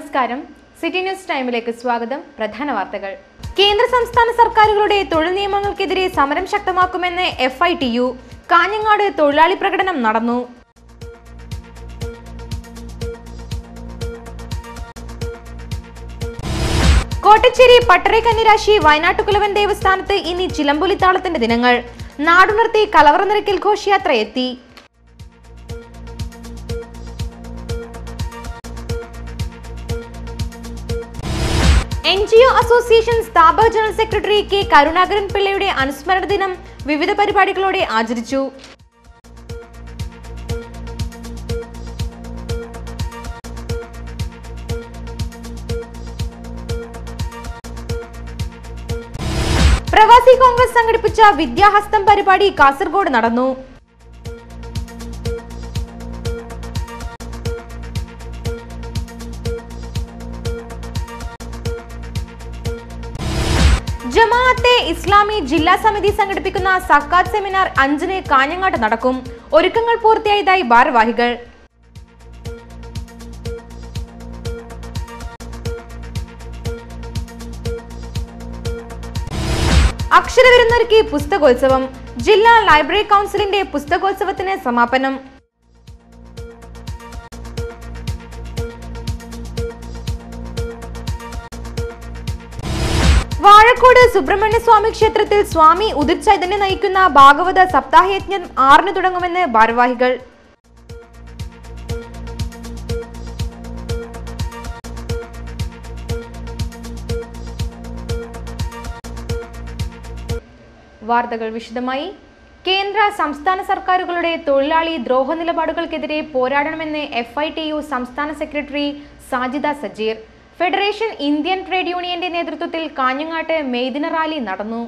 നമസ്കാരം city news ടൈമിലേക്ക് സ്വാഗതം പ്രധാന വാർത്തകൾ കേന്ദ്ര സംസ്ഥാന സർക്കാരുകളുടെ തൊഴിൽ നിയമങ്ങൾക്കെതിരെ സമരം ശക്തമാക്കുമെന്ന് F I T U Kanhangad തൊഴിലാളി പ്രകടനം നടന്നു കോട്ടച്ചേരി പട്ടറെ കന്നിരാശി വയനാട്ടുകുലവൻ ദേവസ്ഥാനത്ത് ഇനി ചിലമ്പൊലിത്താളത്തിന്റെ ദിനങ്ങൾ നാടുണർത്തി കലവറ നിരക്കിൽ ഘോഷയാത്ര എത്തി എൻ ജി ഒ അസോസിയേഷൻ സ്ഥാപക ജനറൽ സെക്രട്ടറി കെ കരുണാകരൻ പിള്ളയുടെ അനുസ്മരണ ദിനം വിവിധ പരിപാടികളോടെ ആചരിച്ചു പ്രവാസി കോൺഗ്രസ് സംഘടിപ്പിച്ച വിദ്യാഹസ്തം പരിപാടി കാസർഗോഡ് നടന്നു ജമാഅത്തെ ഇസ്ലാമി ജില്ലാ സമിതി സംഘടിപ്പിക്കുന്ന സക്കാത്ത് സെമിനാർ അഞ്ചിന് കാഞ്ഞങ്ങാട്ട് നടക്കും ഒരുക്കങ്ങൾ പൂർത്തിയായതായി ഭാരവാഹികൾ അക്ഷരവിരുന്നൊരുക്കി പുസ്തകോത്സവം ജില്ലാ ലൈബ്രറി കൗൺസിലിന്റെ പുസ്തകോത്സവത്തിന് സമാപനം വാഴക്കോട് സുബ്രഹ്മണ്യ സ്വാമി ക്ഷേത്രത്തിൽ സ്വാമി ഉദിത് ചൈതന്യ നയിക്കുന്ന ഭാഗവത സപ്താഹയജ്ഞം ആറിന് തുടങ്ങുമെന്ന് ഭാരവാഹികൾ വാർത്തകൾ വിശദമായി കേന്ദ്ര സംസ്ഥാന സർക്കാരുകളുടെ തൊഴിലാളി ദ്രോഹ നിലപാടുകൾക്കെതിരെ പോരാടണമെന്ന് എഫ് ഐ ടി യു സംസ്ഥാന secretary Sajida Sajeer federation Indian trade യൂണിയന്റെ നേതൃത്വത്തിൽ കാഞ്ഞങ്ങാട്ട് മെയ്ദിന റാലി നടന്നു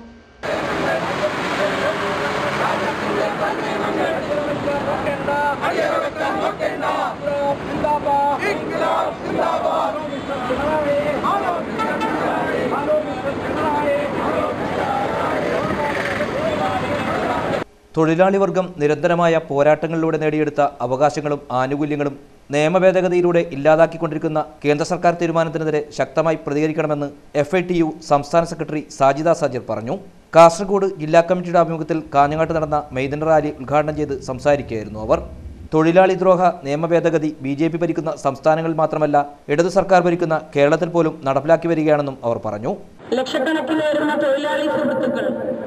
തൊഴിലാളി വർഗം നിരന്തരമായ പോരാട്ടങ്ങളിലൂടെ നേടിയെടുത്ത അവകാശങ്ങളും ആനുകൂല്യങ്ങളും നിയമഭേദഗതിയിലൂടെ ഇല്ലാതാക്കിക്കൊണ്ടിരിക്കുന്ന കേന്ദ്ര സർക്കാർ തീരുമാനത്തിനെതിരെ ശക്തമായി പ്രതികരിക്കണമെന്ന് എഫ് ഐ ടി യു സംസ്ഥാന സെക്രട്ടറി സാജിദ സാജിർ പറഞ്ഞു കാസർഗോഡ് ജില്ലാ കമ്മിറ്റിയുടെ ആഭിമുഖ്യത്തിൽ കാഞ്ഞങ്ങാട്ട് നടന്ന മെയ്ദിന റാലി ഉദ്ഘാടനം ചെയ്ത് സംസാരിക്കുകയായിരുന്നു അവർ തൊഴിലാളി ദ്രോഹ നിയമ ഭേദഗതി ബി ജെ പി ഭരിക്കുന്ന സംസ്ഥാനങ്ങളിൽ മാത്രമല്ല ഇടതു സർക്കാർ ഭരിക്കുന്ന കേരളത്തിൽ പോലും നടപ്പിലാക്കി വരികയാണെന്നും അവർ പറഞ്ഞു ലക്ഷക്കണക്കിന് വരുന്ന തൊഴിലാളി സുഹൃത്തുക്കൾ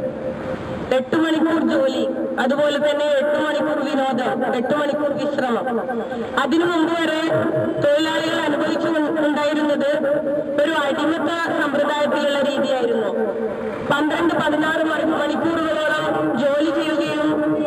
എട്ട് മണിക്കൂർ ജോലി അതുപോലെ തന്നെ എട്ട് മണിക്കൂർ വിനോദം എട്ട് മണിക്കൂർ വിശ്രമം അതിനു മുമ്പ് വരെ തൊഴിലാളികൾ അനുഭവിച്ചു ഉണ്ടായിരുന്നത് ഒരു അടിമത്ത സമ്പ്രദായത്തിലുള്ള രീതിയായിരുന്നു പന്ത്രണ്ട് പതിനാറ് മണി- മണിക്കൂറുകളോളം ജോലി ചെയ്യുകയും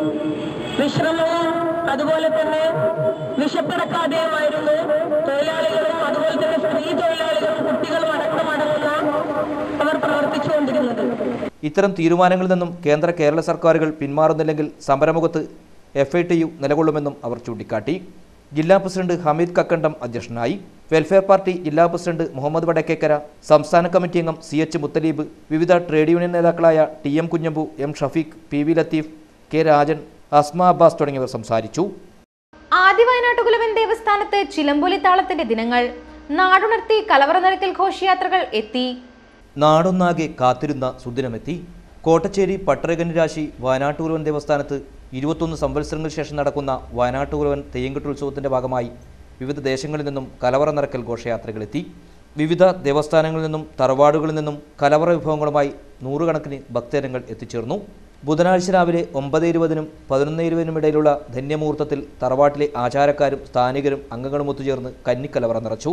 വിശ്രമവും അതുപോലെ തന്നെ വിശപ്പടക്കാതെയുമായിരുന്നു തൊഴിലാളികളും അതുപോലെ തന്നെ സ്ത്രീ തൊഴിലാളികളും കുട്ടികളും അടക്കമടങ്ങുന്ന അവർ പ്രവർത്തിച്ചുകൊണ്ടിരുന്നത് ഇത്തരം തീരുമാനങ്ങളിൽ നിന്നും കേന്ദ്ര കേരള സർക്കാരുകൾ പിന്മാറുന്നില്ലെങ്കിൽ സമരമുഖത്ത് എഫ് ഐ ടി യു നിലകൊള്ളുമെന്നും അവർ ചൂണ്ടിക്കാട്ടി ജില്ലാ പ്രസിഡന്റ് ഹമീദ് കക്കണ്ടം അധ്യക്ഷനായി വെൽഫെയർ പാർട്ടി ജില്ലാ പ്രസിഡന്റ് മുഹമ്മദ് വടക്കേക്കര സംസ്ഥാന കമ്മിറ്റി അംഗം സി എച്ച് മുത്തലീബ് വിവിധ ട്രേഡ് യൂണിയൻ നേതാക്കളായ T M Kunhambu M Shafeeq P V Latheef K Rajan Asma Abbas തുടങ്ങിയവർ സംസാരിച്ചു ആദിവയനാട്ടുകുലവൻ ദേവസ്ഥാനത്ത് ചിലമ്പൊലി താളത്തിന്റെ ദിനങ്ങൾ നാടുണർത്തി കലവറ നിരക്കൽ ഘോഷയാത്രകൾ എത്തി നാടൊന്നാകെ കാത്തിരുന്ന സുദിനമെത്തി കോട്ടച്ചേരി പട്ടരകന്നിരാശി വയനാട്ടുകുലവൻ ദേവസ്ഥാനത്ത് ഇരുപത്തൊന്ന് സംവത്സരങ്ങൾക്ക് ശേഷം നടക്കുന്ന വയനാട്ടുകുലവൻ തെയ്യങ്കെട്ടുത്സവത്തിന്റെ ഭാഗമായി വിവിധ ദേശങ്ങളിൽ നിന്നും കലവറ നിറക്കൽ ഘോഷയാത്രകളെത്തി വിവിധ ദേവസ്ഥാനങ്ങളിൽ നിന്നും തറവാടുകളിൽ നിന്നും കലവറ വിഭവങ്ങളുമായി നൂറുകണക്കിന് ഭക്തജനങ്ങൾ എത്തിച്ചേർന്നു ബുധനാഴ്ച രാവിലെ ഒമ്പത് ഇരുപതിനും പതിനൊന്ന് ഇരുപതിനും ഇടയിലുള്ള ധന്യമുഹൂർത്തത്തിൽ തറവാട്ടിലെ ആചാരക്കാരും സ്ഥാനികരും അംഗങ്ങളും ഒത്തുചേർന്ന് കന്നിക്കലവറ നിറച്ചു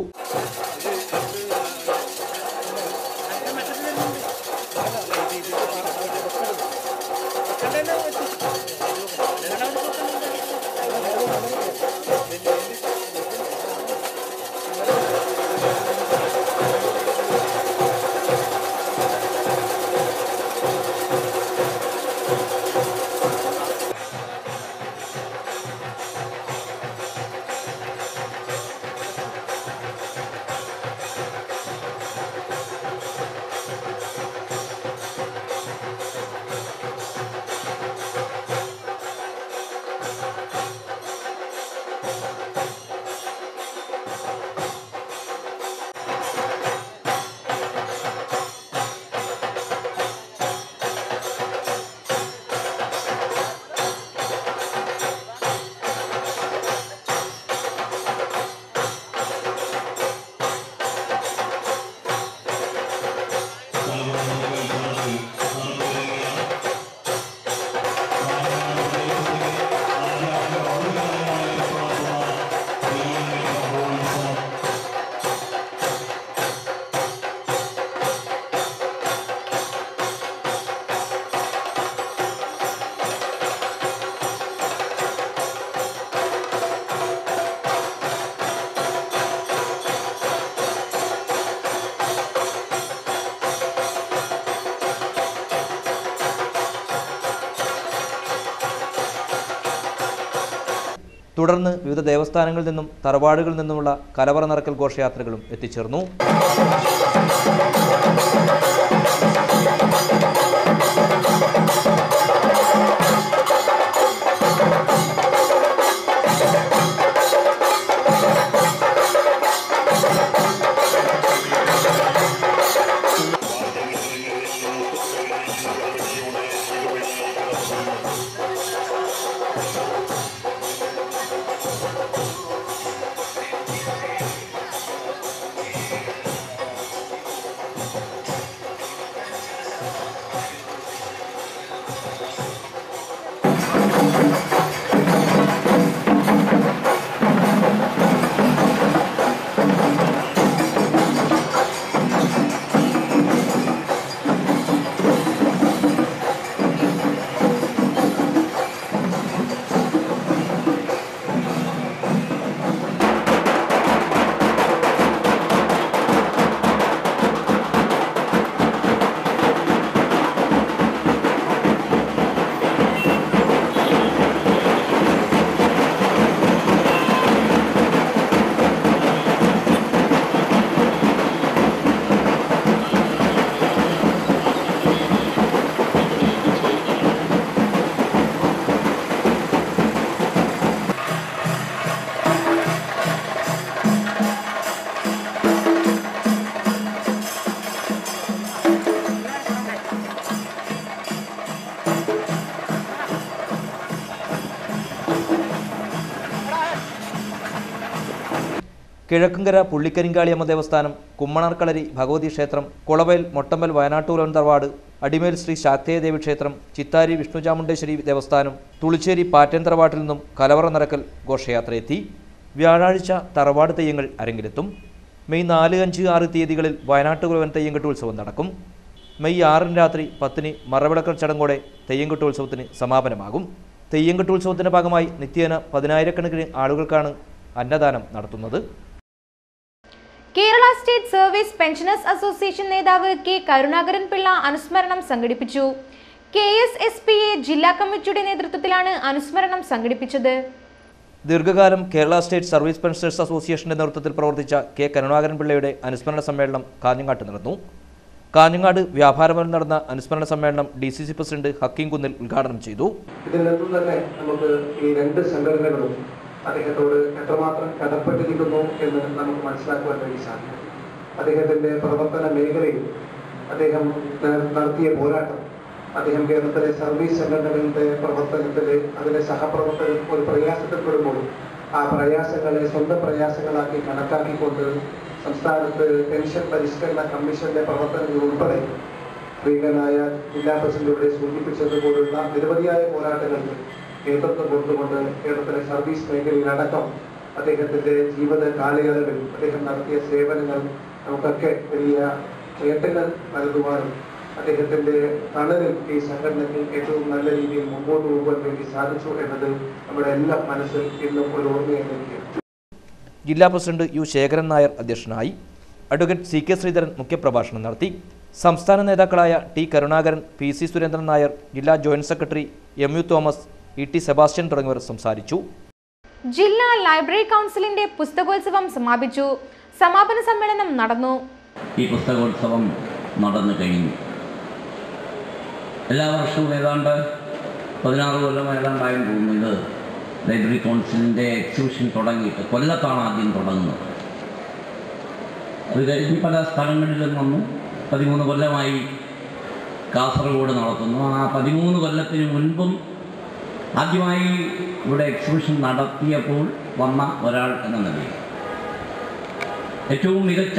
തുടർന്ന് വിവിധ ദേവസ്ഥാനങ്ങളിൽ നിന്നും തറവാടുകളിൽ നിന്നുമുള്ള കലവറ നിറക്കൽ ഘോഷയാത്രകളും എത്തിച്ചേർന്നു കിഴക്കുംകര പുള്ളിക്കരിങ്കാളിയമ്മ ദേവസ്ഥാനം കുമ്മണാർക്കളരി ഭഗവതി ക്ഷേത്രം കുളവയൽ മൊട്ടമ്പൽ വയനാട്ടൂരൻ തറവാട് അടിമേൽ ശ്രീ ശാക്തേയ ദേവി ക്ഷേത്രം ചിത്താരി വിഷ്ണുചാമുണ്ടേശ്വരി ദേവസ്ഥാനം തുളിച്ചേരി പാറ്റൻ തറവാട്ടിൽ നിന്നും കലവറ നിറക്കൽ ഘോഷയാത്ര എത്തി വ്യാഴാഴ്ച തറവാട് തെയ്യങ്ങൾ അരങ്ങിലെത്തും മെയ് നാല് അഞ്ച് ആറ് തീയതികളിൽ വയനാട്ടുകുലവൻ തെയ്യംകെട്ട് ഉത്സവം നടക്കും മെയ് ആറിന് രാത്രി പത്തിന് മറവിളക്കൽ ചടങ്ങോടെ തെയ്യംകെട്ട് ഉത്സവത്തിന് സമാപനമാകും തെയ്യംകെട്ട് ഉത്സവത്തിന്റെ ഭാഗമായി നിത്യേന പതിനായിരക്കണക്കിന് ആളുകൾക്കാണ് അന്നദാനം നടത്തുന്നത് Kerala state service pensioners association നേതാവ് കെ കരുണാകരൻ പിള്ള അനുസ്മരണം സംഘടിപ്പിച്ചു K S S P A ജില്ലാ കമ്മിറ്റിയുടെ നേതൃത്വത്തിലാണ് അനുസ്മരണം സംഘടിപ്പിച്ചത് ദീർഘകാലം കേരള സ്റ്റേറ്റ് സർവീസ് പെൻഷനേഴ്സ് അസോസിയേഷന്റെ നേതൃത്വത്തിൽ പ്രവർത്തിച്ച കെ കരുണാകരൻ പിള്ളയുടെ അനുസ്മരണ സമ്മേളനം കാഞ്ഞങ്ങാട്ട് നടന്നു കാഞ്ഞങ്ങാട് വ്യാപാരഭവനിൽ നടന്ന അനുസ്മരണ സമ്മേളനം D C C president Hakeem Kunnil ഉദ്ഘാടനം ചെയ്തു ഇതിൽ നിന്നും തന്നെ നമുക്ക് ഈ രണ്ട് സംഘടനകളും അദ്ദേഹത്തോട് എത്രമാത്രം കടപ്പെട്ടിരിക്കുന്നു എന്ന് നമുക്ക് മനസ്സിലാക്കുവാൻ വേണ്ടി സാധിക്കും അദ്ദേഹത്തിന്റെ പ്രവർത്തന മേഖലയിൽ അദ്ദേഹം ന- നടത്തിയ പോരാട്ടം അദ്ദേഹം കേരളത്തിലെ സർവീസ് സംഘടനകളുടെ പ്രവർത്തനത്തിൽ അതിലെ സഹപ്രവർത്തകർ ഒരു പ്രയാസത്തിൽപ്പെടുമ്പോൾ ആ പ്രയാസങ്ങളെ സ്വന്തം പ്രയാസങ്ങളാക്കി കണക്കാക്കിക്കൊണ്ട് സംസ്ഥാനത്ത് പെൻഷൻ പരിഷ്കരണ കമ്മീഷന്റെ പ്രവർത്തനങ്ങൾ ഉൾപ്പെടെ പ്രിയങ്കനായ ജില്ലാ പ്രസിഡന്റ് ഇവിടെ സൂചിപ്പിച്ചതുപോലുള്ള നിരവധിയായ പോരാട്ടങ്ങൾക്ക് നേതൃത്വം കൊടുത്തുകൊണ്ട് കേരളത്തിലെ സർവീസ് മേഖലയിലടക്കം അദ്ദേഹത്തിന്റെ ജീവിത കാലയളവിൽ അദ്ദേഹം നടത്തിയ സേവനങ്ങൾ നമുക്കൊക്കെ വലിയ നേട്ടങ്ങൾ നൽകുവാനും അദ്ദേഹത്തിന്റെ തണലിൽ ഈ സംഘടനയ്ക്ക് ഏറ്റവും നല്ല രീതിയിൽ മുമ്പോട്ട് പോകുവാൻ വേണ്ടി സാധിച്ചു എന്നത് നമ്മുടെ എല്ലാം മനസ്സിൽ ഇന്നും ഒരു ഓർമ്മയായിരിക്കും ജില്ലാ പ്രസിഡന്റ് യു ശേഖരൻ നായർ അധ്യക്ഷനായി അഡ്വക്കേറ്റ് സി കെ ശ്രീധരൻ മുഖ്യപ്രഭാഷണം നടത്തി സംസ്ഥാന നേതാക്കളായ T Karunakaran P C Surendran Nair ജില്ലാ joint secretary M U Thomas E T Sebastian തുടങ്ങിയവർ സംസാരിച്ചു ജില്ലാ ലൈബ്രറി കൗൺസിലിന്റെ പുസ്തകോത്സവം സമാപിച്ചു സമാപന സമ്മേളനം നടന്നു ഈ പുസ്തകോത്സവം നടന്നു കഴിഞ്ഞു എല്ലാ വർഷവും ഏതാണ്ട് പതിനാറ് കൊല്ലം ഏതാണ്ടായും തോന്നുന്നത് ലൈബ്രറി കൗൺസിലിൻ്റെ എക്സിബിഷൻ തുടങ്ങിയിട്ട് കൊല്ലത്താണ് ആദ്യം തുടങ്ങുന്നത് അത് കഴിഞ്ഞ് പല സ്ഥലങ്ങളിലും വന്നു പതിമൂന്ന് കൊല്ലമായി കാസർഗോഡ് നടത്തുന്നു ആ പതിമൂന്ന് കൊല്ലത്തിന് മുൻപും ആദ്യമായി ഇവിടെ എക്സിബിഷൻ നടത്തിയപ്പോൾ വന്ന ഒരാൾ എന്ന നിലയിൽ ഏറ്റവും മികച്ച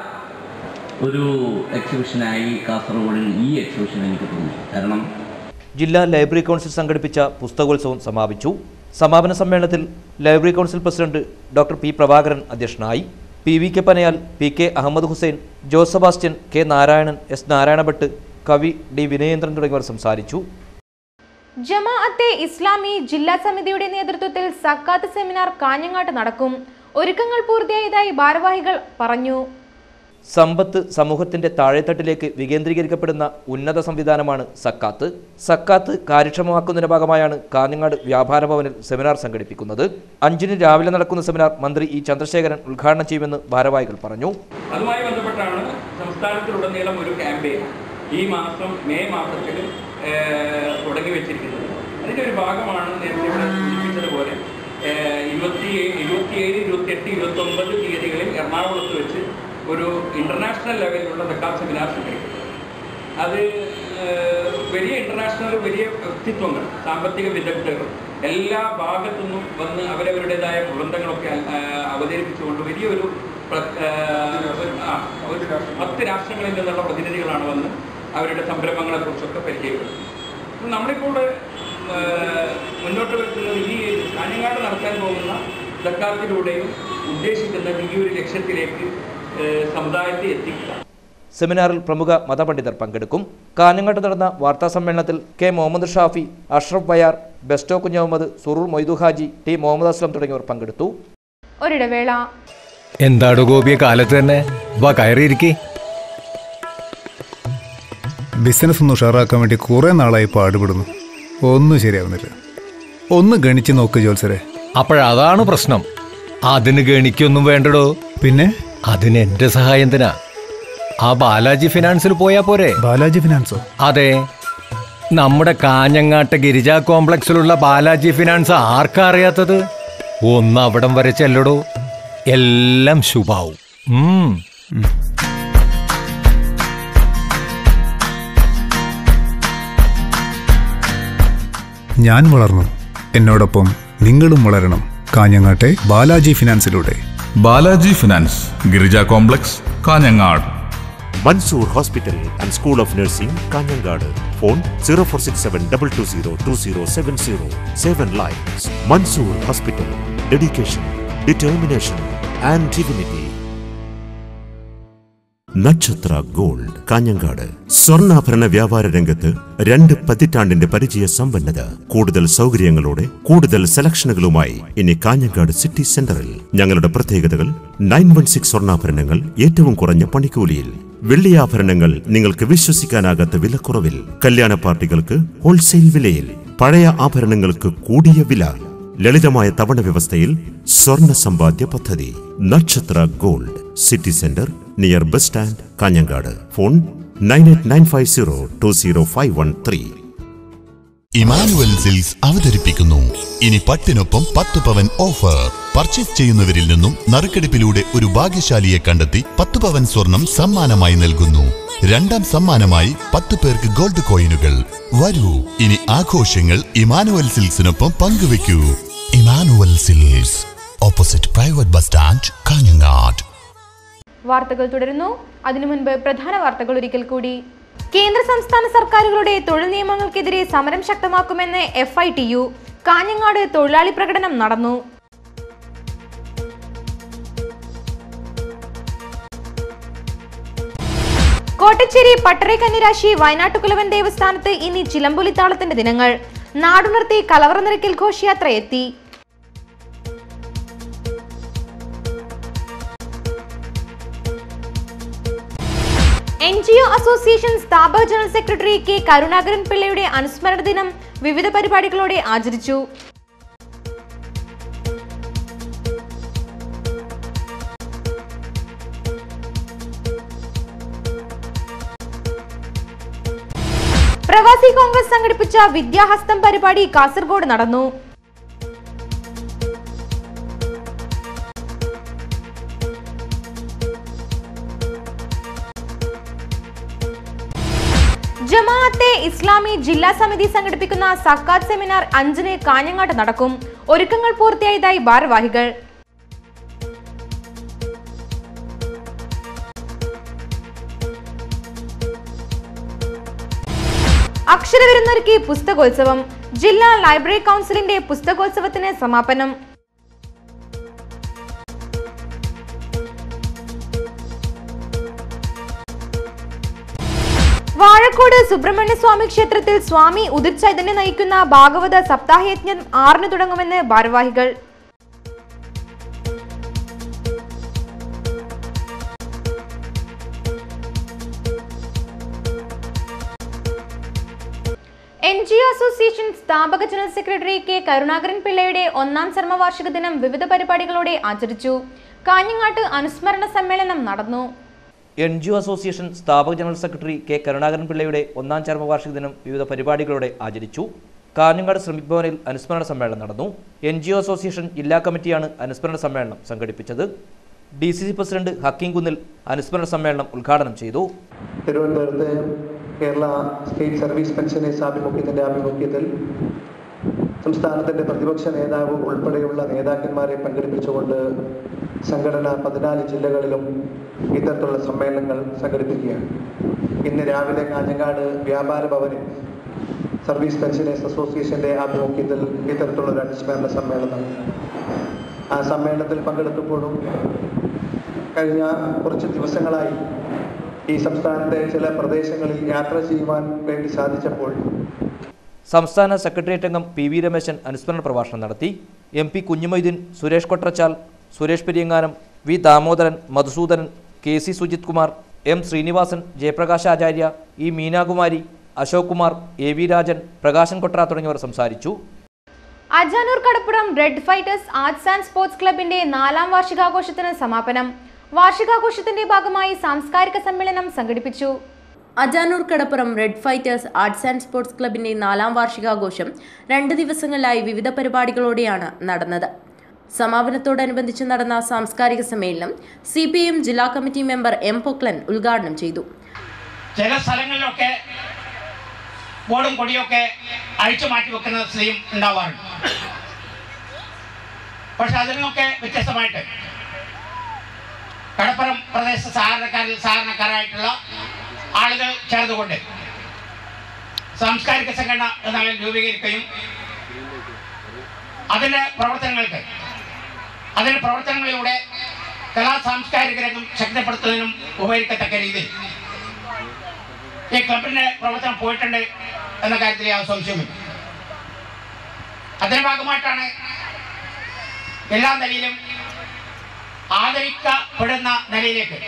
ഒരു എക്സിബിഷനായി കാസർഗോഡിൽ ഈ എക്സിബിഷൻ എനിക്ക് തോന്നി കാരണം ജില്ലാ ലൈബ്രറി കൗൺസിൽ സംഘടിപ്പിച്ച പുസ്തകോത്സവം സമാപിച്ചു സമാപന സമ്മേളനത്തിൽ library council president doctor P Prabhakaran അധ്യക്ഷനായി P V K Panayal P K Ahammed Hussain Jose Sebastian K Narayanan S Narayanabhat കവി ഡി വിനയേന്ദ്രൻ തുടങ്ങിയവർ സംസാരിച്ചു ജമാഅത്തെ ഇസ്ലാമി ജില്ലാ സമിതിയുടെ നേതൃത്വത്തിൽ സക്കാത്ത് സെമിനാർ കാഞ്ഞങ്ങാട്ട് നടക്കും ഒരുക്കങ്ങൾ പൂർത്തിയായതായി ഭാരവാഹികൾ പറഞ്ഞു സമ്പത്ത് സമൂഹത്തിന്റെ താഴെത്തട്ടിലേക്ക് വികേന്ദ്രീകരിക്കപ്പെടുന്ന ഉന്നത സംവിധാനമാണ് സക്കാത്ത് സക്കാത്ത് കാര്യക്ഷമമാക്കുന്നതിന്റെ ഭാഗമായാണ് കാഞ്ഞങ്ങാട് വ്യാപാര ഭവനിൽ സെമിനാർ സംഘടിപ്പിക്കുന്നത് അഞ്ചിന് രാവിലെ നടക്കുന്ന സെമിനാർ മന്ത്രി ഇ ചന്ദ്രശേഖരൻ ഉദ്ഘാടനം ചെയ്യുമെന്ന് ഭാരവാഹികൾ പറഞ്ഞു അതുമായി ബന്ധപ്പെട്ടാണ് സംസ്ഥാനത്തിലുടനീളം ഒരു ക്യാമ്പയിൻ ഈ മാസം മെയ് മാസത്തിൽ ഏഹ്, തുടങ്ങി വെച്ചിരിക്കുന്നത് അതിൻ്റെ ഒരു ഭാഗമാണ് നേരത്തെ ഇവിടെ സൂചിപ്പിച്ചതുപോലെ ഏഹ്, ഇരുപത്തി ഇരുപത്തിയേഴ് ഇരുപത്തിയെട്ട് ഇരുപത്തൊമ്പത് തീയതികളിൽ എറണാകുളത്ത് വെച്ച് ഒരു ഇൻ്റർനാഷണൽ ലെവലിലുള്ള ദക്കാത്ത് സെമിനാർ സംഘടിപ്പിക്കും അത് ഏഹ്, വലിയ ഇൻ്റർനാഷണൽ വലിയ വ്യക്തിത്വങ്ങൾ സാമ്പത്തിക വിദഗ്ധർ എല്ലാ ഭാഗത്തു നിന്നും വന്ന് അവരവരുടേതായ പ്രബന്ധങ്ങളൊക്കെ ഏഹ്, അവതരിപ്പിച്ചുകൊണ്ട് വലിയൊരു പ്ര- ഏഹ്, ഒരു- ആ, ഒരു പത്ത് രാഷ്ട്രങ്ങളിൽ നിന്നുള്ള പ്രതിനിധികളാണ് വന്ന് അവരുടെ സംരംഭങ്ങളെക്കുറിച്ചൊക്കെ പരിചയപ്പെടുന്നത് അപ്പോൾ നമ്മളിപ്പോൾ ഏഹ്, മുന്നോട്ട് വെക്കുന്നത് ഈ കാഞ്ഞങ്ങാട് നടത്താൻ പോകുന്ന ദക്കാത്തിലൂടെയും ഉദ്ദേശിക്കുന്ന ഈ ഒരു ലക്ഷ്യത്തിലേക്ക് ഏഹ്, സമുദായത്തെ എത്തിക്കുക സെമിനാറിൽ പ്രമുഖ മതപണ്ഡിതർ പങ്കെടുക്കും കാഞ്ഞങ്ങാട്ട് നടന്ന വാർത്താ സമ്മേളനത്തിൽ കെ മുഹമ്മദ് ഷാഫി അഷ്റഫ് ബയാർ ബെസ്റ്റോ കുഞ്ഞഹമ്മദ് സുറൂർ മൊയ്തു ഹാജി ടി മുഹമ്മദ് അസ്ലം തുടങ്ങിയവർ പങ്കെടുത്തു ഒരിടവേള എന്താടോ ഗോപിയെ കാലത്ത് തന്നെ വാ കയറിയിരിക്കേ ബിസിനസ് ഒന്ന് ഉഷാറാക്കാൻ വേണ്ടി കുറെ നാളായി പാടുപെടുന്നു ഒന്നും ശരിയാവുന്നില്ല ഒന്ന് ഗണിച്ച് നോക്ക് ജോത്സരെ അപ്പോഴതാണ് പ്രശ്നം അതിന് ഗണിക്കൊന്നും വേണ്ടടോ പിന്നെ അതിന് എന്റെ സഹായം എന്തിനാ ആ ബാലാജി ഫിനാൻസിൽ പോയാ പോരെ ബാലാജി ഫിനാൻസോ അതെ നമ്മുടെ കാഞ്ഞങ്ങാട്ട് ഗിരിജ കോംപ്ലക്സിലുള്ള ബാലാജി ഫിനാൻസ് ആർക്കാ അറിയാത്തത് ഒന്ന് അവിടം വരെ ചെല്ലടോ എല്ലാം ശുഭാവും ഉം ഞാൻ വളർന്നു എന്നോടൊപ്പം നിങ്ങളും വളരണം കാഞ്ഞങ്ങാട്ടെ ബാലാജി ഫിനാൻസിലൂടെ Balaji finance Girija complex Kanhangad Mansoor hospital and school of nursing Kanhangad phone zero four six seven double two zero two zero seven zero seven lines Mansoor hospital dedication determination and divinity Nakshatra gold Kanhangad സ്വർണ്ണാഭരണ വ്യാപാര രംഗത്ത് രണ്ട് പതിറ്റാണ്ടിന്റെ പരിചയ സമ്പന്നത കൂടുതൽ സൗകര്യങ്ങളോടെ കൂടുതൽ സെലക്ഷനുകളുമായി ഇനി കാഞ്ഞങ്ങാട് സിറ്റി സെന്ററിൽ ഞങ്ങളുടെ പ്രത്യേകതകൾ നയൻ വൺ സിക്സ് സ്വർണ്ണാഭരണങ്ങൾ ഏറ്റവും കുറഞ്ഞ പണിക്കൂലിയിൽ വെള്ളിയാഭരണങ്ങൾ നിങ്ങൾക്ക് വിശ്വസിക്കാനാകാത്ത വിലക്കുറവിൽ കല്യാണ പാർട്ടികൾക്ക് ഹോൾസെയിൽ വിലയിൽ പഴയ ആഭരണങ്ങൾക്ക് കൂടിയ വില ലളിതമായ തവണ വ്യവസ്ഥയിൽ സ്വർണ്ണ സമ്പാദ്യ പദ്ധതി Nakshatra gold city centre near bus stand Kanhangad phone nine eight nine five zero two zero five one three Emmanuel silks അവതരിപ്പിക്കുന്നു ഇനി പട്ടിനൊപ്പം പത്ത് പവൻ ഓഫർ പർച്ചേസ് ചെയ്യുന്നവരിൽ നിന്നും നറുക്കെടുപ്പിലൂടെ ഒരു ഭാഗ്യശാലിയെ കണ്ടെത്തി പത്ത് പവൻ സ്വർണം സമ്മാനമായി നൽകുന്നു രണ്ടാം സമ്മാനമായി പത്ത് പേർക്ക് ഗോൾഡ് കോയിനുകൾ വരൂ ഇനി ആഘോഷങ്ങൾ ഇമാനുവൽ സിൽസിനൊപ്പം പങ്കുവെക്കൂ Emmanuel silks opposite private bus stand Kanhangad വാർത്തകൾ തുടരുന്നു അതിനു മുൻപ് പ്രധാന വാർത്തകൾ ഒരിക്കൽ കൂടി കേന്ദ്ര സംസ്ഥാന സർക്കാരുകളുടെ തൊഴിൽ നിയമങ്ങൾക്കെതിരെ സമരം ശക്തമാക്കുമെന്ന് F I T U Kanhangad തൊഴിലാളി പ്രകടനം നടന്നു കോട്ടച്ചേരി പട്ടറെ കന്നിരാശി വയനാട്ടുകുലവൻ ദേവസ്ഥാനത്ത് ഇനി ചിലമ്പൊലിത്താളത്തിന്റെ ദിനങ്ങൾ നാടുണർത്തി കലവറ നിരക്കിൽ ഘോഷയാത്ര എത്തി എൻ ജി ഒ അസോസിയേഷൻ സ്ഥാപക ജനറൽ സെക്രട്ടറി കെ കരുണാകരൻ പിള്ളയുടെ അനുസ്മരണ ദിനം വിവിധ പരിപാടികളോടെ ആചരിച്ചു പ്രവാസി കോൺഗ്രസ് സംഘടിപ്പിച്ച വിദ്യാഹസ്തം പരിപാടി കാസർഗോഡ് നടന്നു ജമാഅത്തെ ഇസ്ലാമി ജില്ലാ സമിതി സംഘടിപ്പിക്കുന്ന സക്കാത്ത് സെമിനാർ അഞ്ചിന് കാഞ്ഞങ്ങാട്ട് നടക്കും ഒരുക്കങ്ങൾ പൂർത്തിയായതായി ഭാരവാഹികൾ അക്ഷരവിരുന്നൊരുക്കി പുസ്തകോത്സവം ജില്ലാ ലൈബ്രറി കൗൺസിലിന്റെ പുസ്തകോത്സവത്തിന് സമാപനം വാഴക്കോട് സുബ്രഹ്മണ്യ സ്വാമി ക്ഷേത്രത്തിൽ സ്വാമി ഉദിത് ചൈതന്യ നയിക്കുന്ന ഭാഗവത സപ്താഹയജ്ഞം ആറിന് തുടങ്ങുമെന്ന് ഭാരവാഹികൾ എൻ ജി ഒ അസോസിയേഷൻ സ്ഥാപക ജനറൽ സെക്രട്ടറി കെ കരുണാകരൻ പിള്ളയുടെ ഒന്നാം ചരമവാർഷിക ദിനം വിവിധ പരിപാടികളോടെ ആചരിച്ചു കാഞ്ഞങ്ങാട്ട് അനുസ്മരണ സമ്മേളനം നടന്നു എൻ ജി ഒ അസോസിയേഷൻ സ്ഥാപക ജനറൽ സെക്രട്ടറി കെ കരുണാകരൻ പിള്ളയുടെ ഒന്നാം ചരമവാർഷിക ദിനം വിവിധ പരിപാടികളോടെ ആചരിച്ചു കാഞ്ഞങ്ങാട് ശ്രമിക് ഭവനിൽ അനുസ്മരണ സമ്മേളനം നടന്നു എൻ ജി ഒ അസോസിയേഷൻ ജില്ലാ കമ്മിറ്റിയാണ് അനുസ്മരണ സമ്മേളനം സംഘടിപ്പിച്ചത് D C C president Hakeem Kunnil അനുസ്മരണ സമ്മേളനം ഉദ്ഘാടനം ചെയ്തു തിരുവനന്തപുരത്ത് കേരള സ്റ്റേറ്റ് സർവീസ് പെൻഷനേഴ്സ് ആഭിമുഖ്യത്തിൻ്റെ ആഭിമുഖ്യത്തിൽ സംസ്ഥാനത്തിൻ്റെ പ്രതിപക്ഷ നേതാവ് ഉൾപ്പെടെയുള്ള നേതാക്കന്മാരെ പങ്കെടുപ്പിച്ചുകൊണ്ട് സംഘടന പതിനാല് ജില്ലകളിലും ഇത്തരത്തിലുള്ള സമ്മേളനങ്ങൾ സംഘടിപ്പിക്കുകയാണ് ഇന്ന് രാവിലെ കാഞ്ഞങ്ങാട് വ്യാപാര ഭവനിൽ സർവീസ് പെൻഷനേഴ്സ് അസോസിയേഷൻ്റെ ആഭിമുഖ്യത്തിൽ ഇത്തരത്തിലുള്ള ഒരു അനുസ്മരണ സമ്മേളനം ആ സമ്മേളനത്തിൽ പങ്കെടുത്തപ്പോഴും കഴിഞ്ഞ കുറച്ച് ദിവസങ്ങളായി ഈ സംസ്ഥാനത്തെ ചില പ്രദേശങ്ങളിൽ യാത്ര ചെയ്യുവാൻ വേണ്ടി സാധിച്ചപ്പോൾ സംസ്ഥാന സെക്രട്ടേറിയറ്റ് അംഗം പി വി രമേശൻ അനുസ്മരണ പ്രഭാഷണം നടത്തി M P Kunhumoideen Suresh Kotrachal Suresh Periyanganam V Damodaran Madhusoodanan K C Sujith Kumar M Sreenivasan Jayaprakash Acharya E Meenakumari Ashok Kumar A V Rajan Prakashan Kotra തുടങ്ങിയവർ സംസാരിച്ചു Ajanur Kadappuram red fighters arts and sports ക്ലബിന്റെ നാലാം വാർഷികാഘോഷത്തിന് സമാപനം വാർഷികാഘോഷത്തിന്റെ ഭാഗമായി സാംസ്കാരിക സമ്മേളനം സംഘടിപ്പിച്ചു Ajanur Kadappuram red fighters arts and sports ക്ലബിന്റെ നാലാം വാർഷികാഘോഷം രണ്ട് ദിവസങ്ങളിലായി വിവിധ പരിപാടികളോടെയാണ് നടന്നത് സമാപനത്തോടനുബന്ധിച്ച് നടന്ന സാംസ്കാരിക സമ്മേളനം സി പി എം ജില്ലാ കമ്മിറ്റി മെമ്പർ എം പൊക്ലൻ ഉദ്ഘാടനം ചെയ്തു ചില സ്ഥലങ്ങളിലൊക്കെ ബോർഡും കൊടിയൊക്കെ അഴിച്ചു മാറ്റി വെക്കുന്ന സ്ഥിതിയും ഉണ്ടാവാറുണ്ട് പക്ഷെ അതിൽ നിന്നൊക്കെ വ്യത്യസ്തമായിട്ട് കടപ്പുറം പ്രദേശ സാധാരണക്കാരിൽ സാധാരണക്കാരായിട്ടുള്ള ആളുകൾ ചേർന്നുകൊണ്ട് സാംസ്കാരിക സംഘടന എന്നാൽ രൂപീകരിക്കുകയും അതിൻ്റെ പ്രവർത്തനങ്ങൾക്ക് അതിൻ്റെ പ്രവർത്തനങ്ങളിലൂടെ കലാ സാംസ്കാരിക രംഗം ശക്തിപ്പെടുത്തുന്നതിനും ഉപകരിക്കത്തക്ക രീതിയിൽ ഈ ക്ലബിന്റെ പ്രവർത്തനം പോയിട്ടുണ്ട് എന്ന കാര്യത്തിൽ യാതൊരു സംശയമില്ല അതിന്റെ ഭാഗമായിട്ടാണ് എല്ലാ നിലയിലും ആദരിക്കപ്പെടുന്ന നിലയിലേക്ക്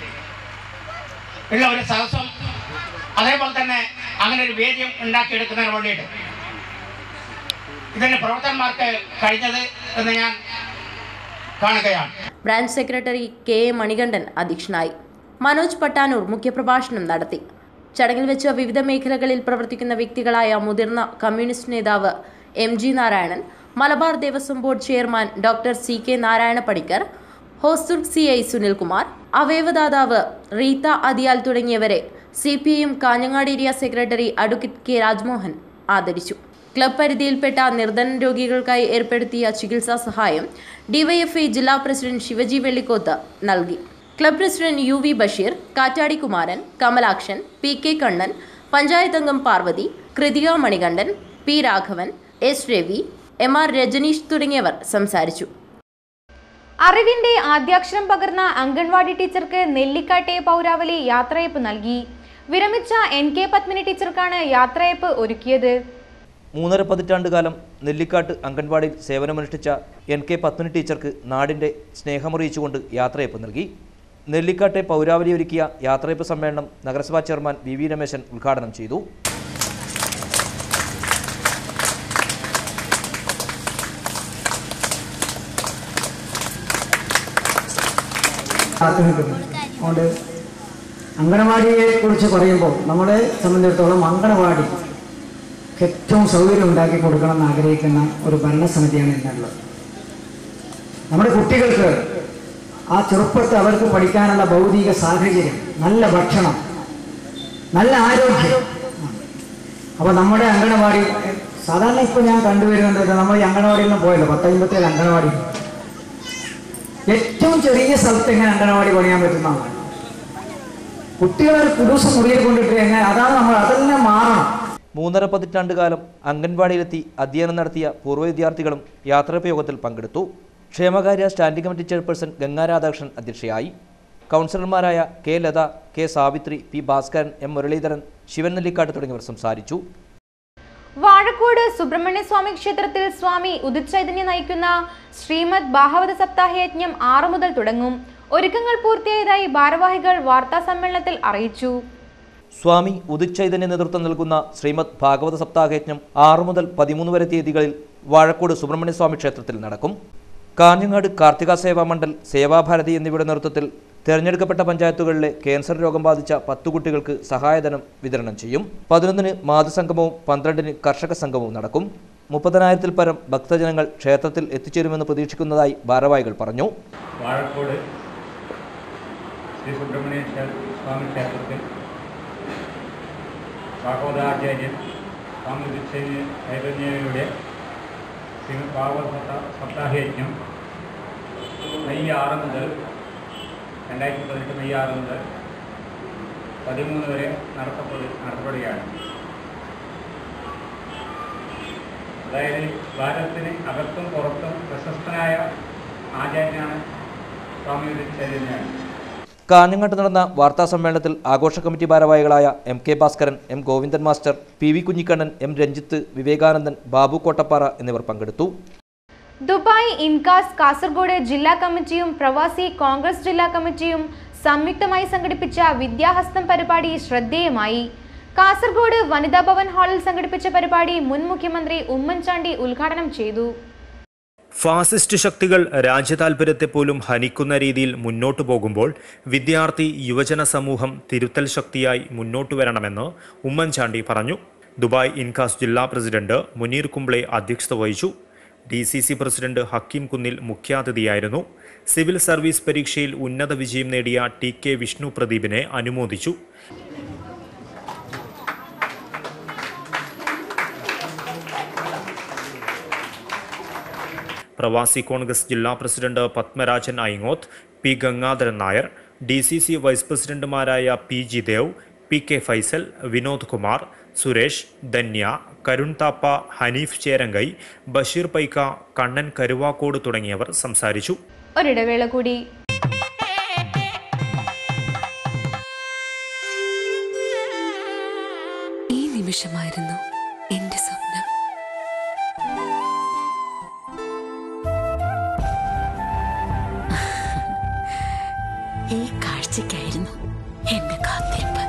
ഉള്ള ഒരു സദസ്സും അതേപോലെ തന്നെ അങ്ങനെ ഒരു വേദ്യം ഉണ്ടാക്കിയെടുക്കുന്നതിന് വേണ്ടിയിട്ട് ഇതിന്റെ പ്രവർത്തകന്മാർക്ക് കഴിഞ്ഞത് എന്ന് ഞാൻ കാണുകയാണ് branch secretary K A Manikandan അധ്യക്ഷനായി മനോജ് പട്ടാനൂർ മുഖ്യപ്രഭാഷണം നടത്തി ചടങ്ങിൽ വെച്ച് വിവിധ മേഖലകളിൽ പ്രവർത്തിക്കുന്ന വ്യക്തികളായ മുതിർന്ന കമ്മ്യൂണിസ്റ്റ് നേതാവ് M G Narayanan Malabar Devaswom board chairman doctor C K Narayana Panicker Hosdurg C I Sunilkumar അവയവദാതാവ് റീത്ത അതിയാൽ തുടങ്ങിയവരെ C P I M Kanhangad area secretary advocate K Rajmohan ആദരിച്ചു ക്ലബ് പരിധിയിൽപ്പെട്ട നിർധന രോഗികൾക്കായി ഏർപ്പെടുത്തിയ ചികിത്സാ സഹായം ഡിവൈഎഫ്ഐ ജില്ലാ പ്രസിഡന്റ് ശിവജി വെള്ളിക്കോത്ത് നൽകി club president U V Basheer Kattadi Kumaran Kamalakshan P K Kannan panchayat അംഗം Parvathi Krithika Manikandan P Raghavan S Ravi M R Rajaneesh തുടങ്ങിയവർ സംസാരിച്ചു അറിവിന്റെ ആദ്യാക്ഷരം പകർന്ന അംഗൻവാടി ടീച്ചർക്ക് നെല്ലിക്കാട്ടെ പൗരാവലി യാത്രയപ്പ് നൽകി വിരമിച്ച എൻ കെ പത്മിനി ടീച്ചർക്കാണ് യാത്രയപ്പ് ഒരുക്കിയത് മൂന്നര പതിറ്റാണ്ട് കാലം നെല്ലിക്കാട്ട് അംഗൻവാടിയിൽ സേവനമനുഷ്ഠിച്ച എൻ കെ പത്മിനി ടീച്ചർക്ക് നാടിൻ്റെ സ്നേഹമറിയിച്ചുകൊണ്ട് യാത്രയപ്പ് നൽകി നെല്ലിക്കാട്ടെ പൗരാവലി ഒരുക്കിയ യാത്രയപ്പ് സമ്മേളനം നഗരസഭാ ചെയർമാൻ വി വി രമേശൻ ഉദ്ഘാടനം ചെയ്തു കാത്തുനിൽക്കുന്നു അതുകൊണ്ട് അങ്കണവാടിയെ കുറിച്ച് പറയുമ്പോൾ നമ്മളെ സംബന്ധിച്ചിടത്തോളം അങ്കണവാടി ഏറ്റവും സൗകര്യം ഉണ്ടാക്കി കൊടുക്കണം എന്ന് ആഗ്രഹിക്കുന്ന ഒരു ഭരണസമിതിയാണ് ഇന്നുള്ളത് നമ്മുടെ കുട്ടികൾക്ക് ആ ചെറുപ്പത്തിൽ അവർക്ക് പഠിക്കാനുള്ള ഭൗതിക സാഹചര്യം നല്ല ഭക്ഷണം നല്ല ആരോഗ്യം അപ്പോൾ നമ്മുടെ അങ്കണവാടി സാധാരണ ഇപ്പോൾ ഞാൻ കണ്ടുവരുന്നത് നമ്മൾ ഈ അങ്കണവാടിയിൽ നിന്ന് പോയല്ലോ പത്തമ്പത്തേഴ് അങ്കണവാടി ഏറ്റവും ചെറിയ സ്ഥലത്ത് എങ്ങനെ അങ്കണവാടി പണിയാൻ പറ്റുന്നതാണ് കുട്ടികളെ ഒരു കുടുംബ മുറിയിൽ കൊണ്ടിട്ട് എങ്ങനെ അതാണ് നമ്മൾ അതെല്ലാം മാറണം മൂന്നര പതിറ്റാണ്ട് കാലം അംഗൻവാടിയിലെത്തി അധ്യയനം നടത്തിയ പൂർവ്വ വിദ്യാർത്ഥികളും യാത്രയപ്പ് യോഗത്തിൽ പങ്കെടുത്തു ക്ഷേമകാര്യ standing committee chairperson Ganga Radhakrishnan അധ്യക്ഷയായി കൗൺസിലർമാരായ K Latha K Savithri P Bhaskaran M Muraleedharan Shivan Nellikkat തുടങ്ങിയവർ സംസാരിച്ചു വാഴക്കോട് സുബ്രഹ്മണ്യ സ്വാമി ക്ഷേത്രത്തിൽ സ്വാമി ഉദിത് ചൈതന്യ നയിക്കുന്ന ശ്രീമദ് ഭാഗവത സപ്താഹ യജ്ഞം ആറു മുതൽ തുടങ്ങും ഒരുക്കങ്ങൾ പൂർത്തിയായതായി ഭാരവാഹികൾ വാർത്താ സമ്മേളനത്തിൽ അറിയിച്ചു സ്വാമി ഉദിത് ചൈതന്യ നേതൃത്വം നൽകുന്ന ശ്രീമദ് ഭാഗവത സപ്താഹയജ്ഞം ആറു മുതൽ പതിമൂന്ന് വരെ തീയതികളിൽ വാഴക്കോട് സുബ്രഹ്മണ്യ സ്വാമി ക്ഷേത്രത്തിൽ നടക്കും കാഞ്ഞങ്ങാട് കാർത്തിക സേവാ മണ്ഡൽ സേവാഭാരതി എന്നിവയുടെ നേതൃത്വത്തിൽ തെരഞ്ഞെടുക്കപ്പെട്ട പഞ്ചായത്തുകളിലെ ക്യാൻസർ രോഗം ബാധിച്ച പത്തു കുട്ടികൾക്ക് സഹായധനം വിതരണം ചെയ്യും പതിനൊന്നിന് മാതൃസംഗമവും പന്ത്രണ്ടിന് കർഷക സംഗമവും നടക്കും മുപ്പതിനായിരത്തിൽ പരം ഭക്തജനങ്ങൾ ക്ഷേത്രത്തിൽ എത്തിച്ചേരുമെന്ന് പ്രതീക്ഷിക്കുന്നതായി ഭാരവാഹികൾ പറഞ്ഞു വാഴക്കോട് ശ്രീ സുബ്രഹ്മണ്യ ക്ഷേ- സ്വാമി ക്ഷേത്രത്തിൽ ഭാഗവതാചാര്യൻ സ്വാമി ഉദിച്ചൈ- ചൈതന്യയുടെ ശ്രീ ഭാഗവത സപ്താ- സപ്താഹയജ്ഞം മെയ് ആറ് മുതൽ രണ്ടായിരത്തി പതിനെട്ട് മെയ് ആറ് മുതൽ പതിമൂന്ന് വരെ നടത്തപ്പെടു നടത്തപ്പെടുകയാണ് അതായത് ഭാരതത്തിന് അകത്തും പുറത്തും പ്രശസ്തനായ ആചാര്യനാണ് സ്വാമി ഉദിച്ചൈതന്യാണ് കാഞ്ഞങ്ങാട്ട് നടന്ന വാർത്താ സമ്മേളനത്തിൽ ആഘോഷ കമ്മിറ്റി ഭാരവാഹികളായ M K Bhaskaran M Govindan master P V Kunhikannan M Ranjith Vivekanandan Babu Kottappara എന്നിവർ പങ്കെടുത്തു ദുബായ് ഇൻകാസ് കാസർഗോഡ് ജില്ലാ കമ്മിറ്റിയും പ്രവാസി കോൺഗ്രസ് ജില്ലാ കമ്മിറ്റിയും സംയുക്തമായി സംഘടിപ്പിച്ച വിദ്യാഹസ്തം പരിപാടി ശ്രദ്ധേയമായി കാസർഗോഡ് വനിതാ ഭവൻ ഹാളിൽ സംഘടിപ്പിച്ച പരിപാടി മുൻ മുഖ്യമന്ത്രി ഉമ്മൻചാണ്ടി ഉദ്ഘാടനം ചെയ്തു ഫാസിസ്റ്റ് ശക്തികൾ രാജ്യതാൽപര്യത്തെ പോലും ഹനിക്കുന്ന രീതിയിൽ മുന്നോട്ടു പോകുമ്പോൾ വിദ്യാർത്ഥി യുവജന സമൂഹം തിരുത്തൽ ശക്തിയായി മുന്നോട്ടു വരണമെന്ന് ഉമ്മൻചാണ്ടി പറഞ്ഞു ദുബായ് ഇൻകാസ് ജില്ലാ പ്രസിഡന്റ് മുനീർ കുംബ്ലെ അധ്യക്ഷത വഹിച്ചു D C C president Hakeem Kunnil മുഖ്യാതിഥിയായിരുന്നു സിവിൽ സർവീസ് പരീക്ഷയിൽ ഉന്നത വിജയം നേടിയ ടി കെ വിഷ്ണു പ്രദീപിനെ അനുമോദിച്ചു പ്രവാസി കോൺഗ്രസ് ജില്ലാ president Padmarajan Aingoth P Gangadharan Nair D C C vice പ്രസിഡന്റുമാരായ P G Dev P K Faisal Vinod Kumar Suresh Dhanya Karun Thappa Haneef Cherangai Basheer Paika Kannan Karuvakkode തുടങ്ങിയവർ സംസാരിച്ചു ഒരിടവേള കൂടി ഈ നിമിഷമായിരുന്നു എന്റെ സ്വപ്നം ഈ കാഴ്ചയ്ക്കായിരുന്നു എന്റെ കാത്തിരിപ്പ്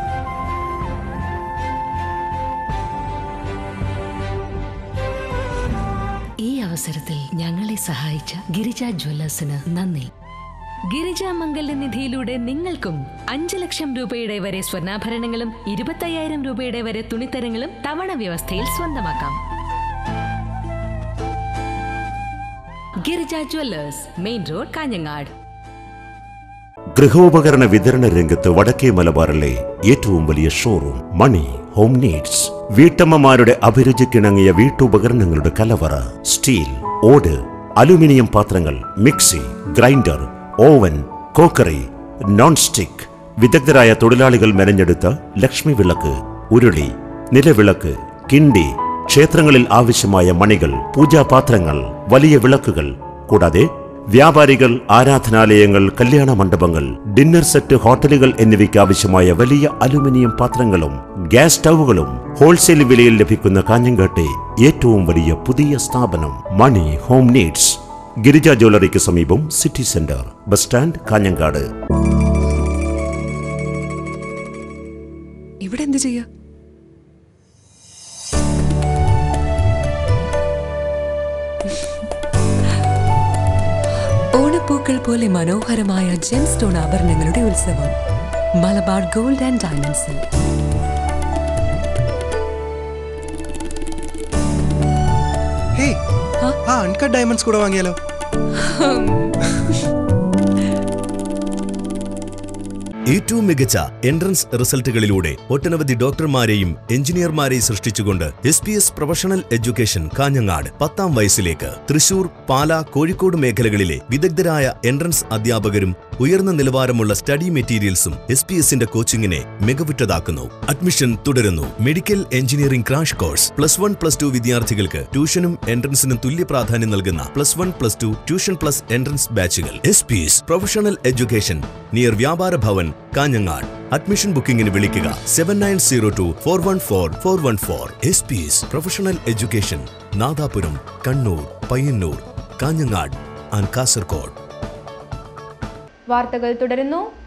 ഈ അവസരത്തിൽ ഞങ്ങളെ സഹായിച്ച ഗിരിജ ജ്വല്ലേഴ്സിന് നന്ദി ഗിരിജ മംഗല്യ നിധിയിലൂടെ നിങ്ങൾക്കും അഞ്ച് ലക്ഷം രൂപയുടെ വരെ സ്വർണ്ണാഭരണങ്ങളും ഇരുപത്തയ്യായിരം രൂപയുടെ വരെ തുണിത്തരങ്ങളും തവണ വ്യവസ്ഥയിൽ സ്വന്തമാക്കാം Girija jewellers main road Kanhangad ഗൃഹോപകരണ വിതരണ രംഗത്ത് വടക്കേ മലബാറിലെ ഏറ്റവും വലിയ ഷോറൂം മണി ഹോം നീഡ്സ് വീട്ടമ്മമാരുടെ അഭിരുചിക്കിണങ്ങിയ വീട്ടുപകരണങ്ങളുടെ കലവറ സ്റ്റീൽ ഓട് അലുമിനിയം പാത്രങ്ങൾ mixie grinder oven crockery non stick വിദഗ്ധരായ തൊഴിലാളികൾ മെനഞ്ഞെടുത്ത ലക്ഷ്മി വിളക്ക് ഉരുളി നിലവിളക്ക് കിണ്ടി ക്ഷേത്രങ്ങളിൽ ആവശ്യമായ മണികൾ പൂജാപാത്രങ്ങൾ വലിയ വിളക്കുകൾ കൂടാതെ വ്യാപാരികൾ ആരാധനാലയങ്ങൾ കല്യാണ മണ്ഡപങ്ങൾ ഡിന്നർ സെറ്റ് ഹോട്ടലുകൾ എന്നിവയ്ക്ക് ആവശ്യമായ വലിയ അലുമിനിയം പാത്രങ്ങളും ഗ്യാസ് സ്റ്റൗവുകളും ഹോൾസെയിൽ വിലയിൽ ലഭിക്കുന്ന കാഞ്ഞങ്കാട്ടെ ഏറ്റവും വലിയ പുതിയ സ്ഥാപനം മണി ഹോം നീഡ്സ് ഗിരിജ ജ്വല്ലറിക്ക് സമീപം city centre bus stand Kanhangad ഇവിടെ എന്ത് ചെയ്യാ ഓണപ്പൂക്കൾ പോലെ മനോഹരമായ ജെം സ്റ്റോൺ ആഭരണങ്ങളുടെ ഉത്സവം മലബാർ ഗോൾഡ് ആൻഡ് ഡയമണ്ട്സിൽ ഹേയ് ആ അൺകട്ട് ഡയമണ്ട്സ് കൂടെ വാങ്ങിയാലോ ഏറ്റവും മികച്ച എൻട്രൻസ് റിസൾട്ടുകളിലൂടെ ഒട്ടനവധി ഡോക്ടർമാരെയും എഞ്ചിനീയർമാരെയും സൃഷ്ടിച്ചുകൊണ്ട് S P S professional education Kanhangad പത്താം വയസ്സിലേക്ക് തൃശൂർ പാല കോഴിക്കോട് മേഖലകളിലെ വിദഗ്ധരായ എൻട്രൻസ് അധ്യാപകരും ഉയർന്ന നിലവാരമുള്ള സ്റ്റഡി മെറ്റീരിയൽസും എസ് പി എസിന്റെ കോച്ചിങ്ങിനെ മികവുറ്റതാക്കുന്നു അഡ്മിഷൻ തുടരുന്നു medical engineering crash course plus one plus two വിദ്യാർത്ഥികൾക്ക് ട്യൂഷനും എൻട്രൻസിനും തുല്യ പ്രാധാന്യം നൽകുന്ന പ്ലസ് വൺ പ്ലസ് ടു ട്യൂഷൻ പ്ലസ് എൻട്രൻസ് ബാച്ചുകൾ S P S professional education near Vyapara Bhavan Kanhangad admission ബുക്കിംഗിന് വിളിക്കുക seven nine zero two four one four four one four S P S professional education Nadapuram Kannur Payyanur Kanhangad and Kasaragod വാർത്തകൾ തുടരുന്നു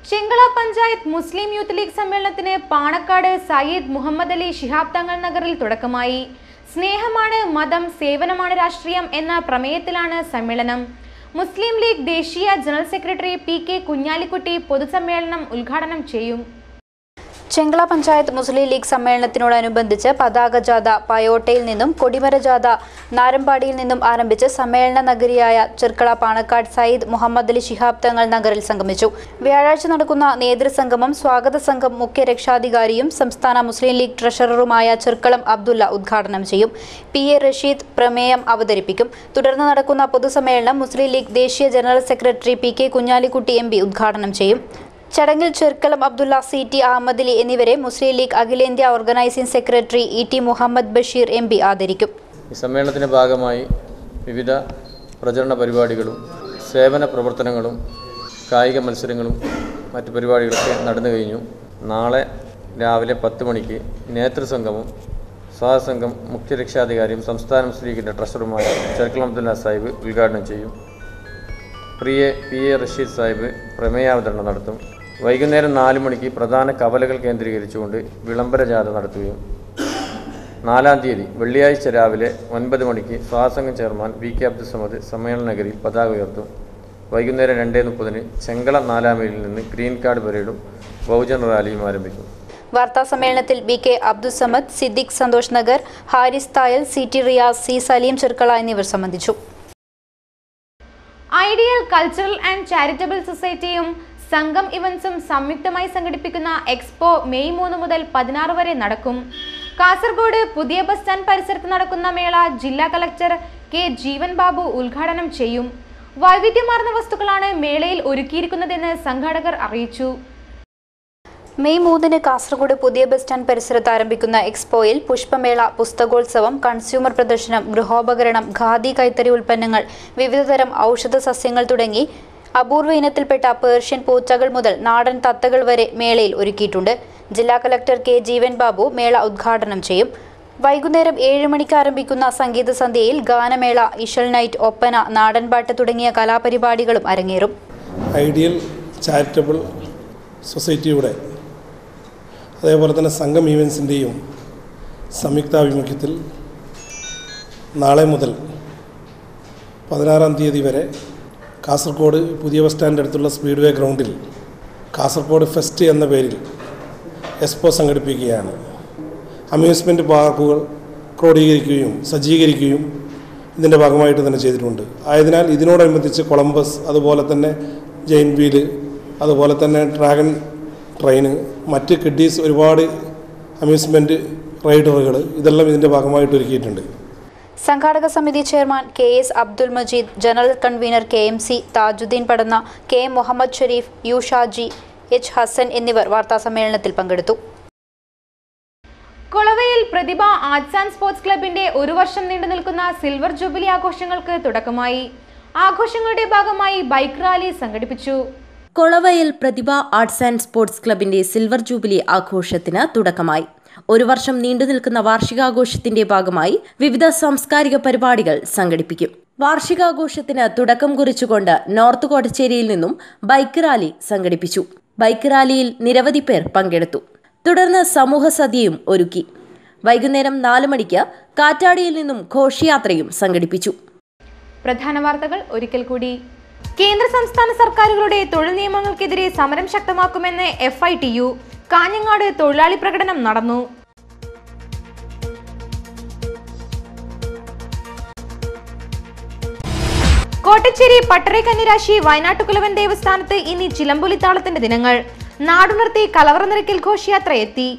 ചെങ്കള പഞ്ചായത്ത് മുസ്ലിം യൂത്ത് ലീഗ് സമ്മേളനത്തിന് പാണക്കാട് സയ്യിദ് മുഹമ്മദ് അലി ശിഹാബ് തങ്ങൾ നഗറിൽ തുടക്കമായി സ്നേഹമാണ് മതം സേവനമാണ് രാഷ്ട്രീയം എന്ന പ്രമേയത്തിലാണ് സമ്മേളനം മുസ്ലിം ലീഗ് ദേശീയ general secretary P K Kunhalikutty പൊതുസമ്മേളനം ഉദ്ഘാടനം ചെയ്യും ചെങ്കള പഞ്ചായത്ത് മുസ്ലിം ലീഗ് സമ്മേളനത്തിനോടനുബന്ധിച്ച് പതാക ജാഥ പയോട്ടയിൽ നിന്നും കൊടിമര ജാഥ നാരമ്പാടിയിൽ നിന്നും ആരംഭിച്ച് സമ്മേളന നഗരിയായ ചെർക്കള പാണക്കാട് സയ്യിദ് മുഹമ്മദ് അലി ശിഹാബ് തങ്ങൾ നഗറിൽ സംഗമിച്ചു വ്യാഴാഴ്ച നടക്കുന്ന നേതൃസംഗമം സ്വാഗത സംഘം മുഖ്യ രക്ഷാധികാരിയും സംസ്ഥാന മുസ്ലിം ലീഗ് ട്രഷററുമായ ചെർക്കളം അബ്ദുള്ള ഉദ്ഘാടനം ചെയ്യും പി എ റഷീദ് പ്രമേയം അവതരിപ്പിക്കും തുടർന്ന് നടക്കുന്ന പൊതുസമ്മേളനം മുസ്ലിം ലീഗ് ദേശീയ general secretary P K Kunhalikutty M P ഉദ്ഘാടനം ചെയ്യും ചടങ്ങിൽ ചെർക്കലം അബ്ദുള്ള സി ടി അഹമ്മദ് അലി എന്നിവരെ മുസ്ലിം ലീഗ് അഖിലേന്ത്യാ organising secretary E T Muhammad Basheer M P ആദരിക്കും ഈ സമ്മേളനത്തിൻ്റെ ഭാഗമായി വിവിധ പ്രചരണ പരിപാടികളും സേവന പ്രവർത്തനങ്ങളും കായിക മത്സരങ്ങളും മറ്റു പരിപാടികളൊക്കെ നടന്നു കഴിഞ്ഞു നാളെ രാവിലെ പത്ത് മണിക്ക് നേതൃസംഘവും സ്വാഗതസംഘം മുഖ്യ രക്ഷാധികാരിയും സംസ്ഥാന മുസ്ലിം ലീഗിൻ്റെ ട്രഷറുമായ ചെർക്കളം അബ്ദുല്ല സാഹിബ് ഉദ്ഘാടനം ചെയ്യും പ്രിയ പി എ റഷീദ് സാഹിബ് പ്രമേയാവതരണം നടത്തും വൈകുന്നേരം നാല് മണിക്ക് പ്രധാന കവലകൾ കേന്ദ്രീകരിച്ചുകൊണ്ട് വിളംബര ജാഥ നടത്തുകയും നാലാം തീയതി വെള്ളിയാഴ്ച രാവിലെ ഒൻപത് മണിക്ക് Swasangham chairman V K Abdussamad സമ്മേളന നഗരിയിൽ പതാക ഉയർത്തും വൈകുന്നേരം രണ്ടേ മുപ്പതിന് ചെങ്കള നാലാം മൈലിൽ നിന്ന് ഗ്രീൻ കാർഡ് പരേഡും ബഹുജൻ റാലിയും ആരംഭിക്കും വാർത്താ സമ്മേളനത്തിൽ B K Abdussamad Siddique Santhosh Nagar Haris Thayal C T Riyas C Saleem Cherkala എന്നിവർ സംബന്ധിച്ചു ഐഡിയൽ കൾച്ചറൽ ആൻഡ് ചാരിറ്റബിൾ സൊസൈറ്റിയും സംഘം ഇവന്റ്സും സംയുക്തമായി സംഘടിപ്പിക്കുന്ന എക്സ്പോ മെയ് മൂന്ന് മുതൽ പതിനാറ് വരെ നടക്കും കാസർഗോഡ് പുതിയ ബസ് സ്റ്റാൻഡ് പരിസരത്ത് നടക്കുന്ന മേള ജില്ലാ കളക്ടർ കെ ജീവൻ ബാബു ഉദ്ഘാടനം ചെയ്യും വൈവിധ്യമാർന്ന വസ്തുക്കളാണ് മേളയിൽ ഒരുക്കിയിരിക്കുന്നതെന്ന് സംഘാടകർ അറിയിച്ചു മെയ് മൂന്നിന് കാസർഗോഡ് പുതിയ ബസ് സ്റ്റാൻഡ് പരിസരത്ത് ആരംഭിക്കുന്ന എക്സ്പോയിൽ പുഷ്പമേള പുസ്തകോത്സവം കൺസ്യൂമർ പ്രദർശനം ഗൃഹോപകരണം ഖാദി കൈത്തറി ഉൽപ്പന്നങ്ങൾ വിവിധതരം ഔഷധ സസ്യങ്ങൾ തുടങ്ങി അപൂർവ ഇനത്തിൽപ്പെട്ട പേർഷ്യൻ പൂച്ചകൾ മുതൽ നാടൻ തത്തകൾ വരെ മേളയിൽ ഒരുക്കിയിട്ടുണ്ട് ജില്ലാ കലക്ടർ കെ ജീവൻ ബാബു മേള ഉദ്ഘാടനം ചെയ്യും വൈകുന്നേരം ഏഴ് മണിക്ക് ആരംഭിക്കുന്ന സംഗീത സന്ധ്യയിൽ ഗാനമേള ഇഷൽ നൈറ്റ് ഒപ്പന നാടൻപാട്ട് തുടങ്ങിയ കലാപരിപാടികളും അരങ്ങേറും ഐഡിയൽ ചാരിറ്റബിൾ സൊസൈറ്റിയുടെ അതേപോലെ തന്നെ സംഘം ഈവൻസിൻ്റെയും സംയുക്താഭിമുഖ്യത്തിൽ നാളെ മുതൽ പതിനാറാം തീയതി വരെ കാസർഗോഡ് പുതിയ ബസ് സ്റ്റാൻഡ് അടുത്തുള്ള സ്പീഡ് വേ ഗ്രൗണ്ടിൽ കാസർഗോഡ് ഫെസ്റ്റ് എന്ന പേരിൽ എക്സ്പോ സംഘടിപ്പിക്കുകയാണ് അമ്യൂസ്മെൻറ്റ് പാർക്കുകൾ ക്രോഡീകരിക്കുകയും സജ്ജീകരിക്കുകയും ഇതിൻ്റെ ഭാഗമായിട്ട് തന്നെ ചെയ്തിട്ടുണ്ട് ആയതിനാൽ ഇതിനോടനുബന്ധിച്ച് കൊളംബസ് അതുപോലെ തന്നെ ജെയിൻ വീല് അതുപോലെ തന്നെ ഡ്രാഗൺ ട്രെയിന് മറ്റ് കിഡീസ് ഒരുപാട് അമ്യൂസ്മെൻറ്റ് റൈഡറുകൾ ഇതെല്ലാം ഇതിൻ്റെ ഭാഗമായിട്ട് ഒരുക്കിയിട്ടുണ്ട് സംഘാടക സമിതി chairman K S Abdul Majeed general convener K M C Thajuddeen Padanna K M Muhammad Shareef U Shaji H Hassan എന്നിവർ വാർത്താസമ്മേളനത്തിൽ പങ്കെടുത്തു Kolavayil Prathibha arts and sports ക്ലബിന്റെ ഒരു വർഷം നീണ്ടു നിൽക്കുന്ന സിൽവർ ജൂബിലി ആഘോഷങ്ങൾക്ക് തുടക്കമായി ആഘോഷങ്ങളുടെ ഭാഗമായി ബൈക്ക് റാലി സംഘടിപ്പിച്ചു Kolavayal Prathibha arts and sports ക്ലബിന്റെ സിൽവർ ജൂബിലി ആഘോഷത്തിന് തുടക്കമായി ഒരു വർഷം നീണ്ടു നിൽക്കുന്ന വാർഷികാഘോഷത്തിന്റെ ഭാഗമായി വിവിധ സാംസ്കാരിക പരിപാടികൾ സംഘടിപ്പിക്കും വാർഷികാഘോഷത്തിന് തുടക്കം കുറിച്ചുകൊണ്ട് നോർത്ത് കോട്ടച്ചേരിയിൽ നിന്നും ബൈക്ക് റാലി സംഘടിപ്പിച്ചു ബൈക്ക് റാലിയിൽ നിരവധി പേർ പങ്കെടുത്തു തുടർന്ന് സമൂഹ സദ്യയും ഒരുക്കി വൈകുന്നേരം നാല് മണിക്ക് കാറ്റാടിയിൽ നിന്നും ഘോഷയാത്രയും സംഘടിപ്പിച്ചു പ്രധാന വാർത്തകൾ ഒരിക്കൽ കൂടി കേന്ദ്ര സംസ്ഥാന സർക്കാരുകളുടെ തൊഴിൽ നിയമങ്ങൾക്കെതിരെ സമരം ശക്തമാക്കുമെന്ന് F I T U Kanhangad തൊഴിലാളി പ്രകടനം നടന്നു കോട്ടച്ചേരി പട്ടറെ കന്നിരാശി വയനാട്ടുകുലവൻ ദേവസ്ഥാനത്ത് ഇനി ചിലമ്പൊലിത്താളത്തിന്റെ ദിനങ്ങൾ നാടുണർത്തി കലവറ നിരക്കിൽ ഘോഷയാത്ര എത്തി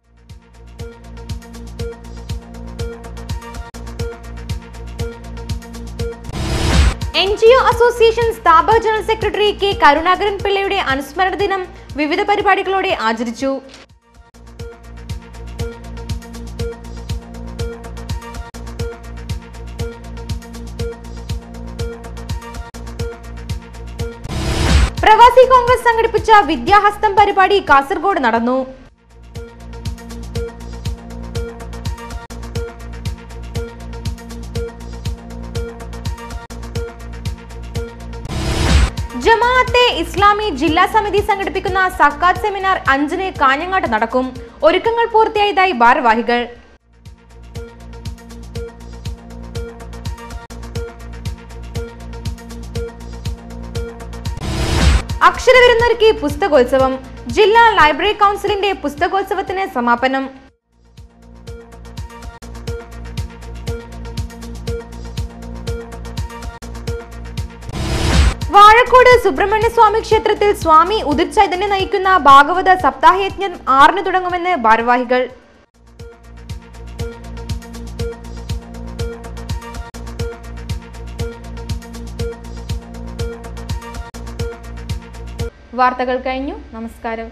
എൻ ജി ഒ അസോസിയേഷൻ സ്ഥാപക ജനറൽ സെക്രട്ടറി കെ കരുണാകരൻ പിള്ളയുടെ അനുസ്മരണ ദിനം വിവിധ പരിപാടികളോടെ ആചരിച്ചു പ്രവാസി കോൺഗ്രസ് സംഘടിപ്പിച്ച വിദ്യാഹസ്തം പരിപാടി കാസർഗോഡ് നടന്നു ജമാഅത്തെ ഇസ്ലാമി ജില്ലാ സമിതി സംഘടിപ്പിക്കുന്ന സക്കാത്ത് സെമിനാർ അഞ്ചിന് കാഞ്ഞങ്ങാട്ട് നടക്കും ഒരുക്കങ്ങൾ പൂർത്തിയായതായി ഭാരവാഹികൾ അക്ഷരവിരുന്നൊരുക്കി പുസ്തകോത്സവം ജില്ലാ ലൈബ്രറി കൗൺസിലിന്റെ പുസ്തകോത്സവത്തിന് സമാപനം വാഴക്കോട് സുബ്രഹ്മണ്യ സ്വാമി ക്ഷേത്രത്തിൽ സ്വാമി ഉദിത് ചൈതന്യ നയിക്കുന്ന ഭാഗവത സപ്താഹയജ്ഞം ആറിന് തുടങ്ങുമെന്ന് ഭാരവാഹികൾ വാർത്തകൾ കഴിഞ്ഞു നമസ്കാരം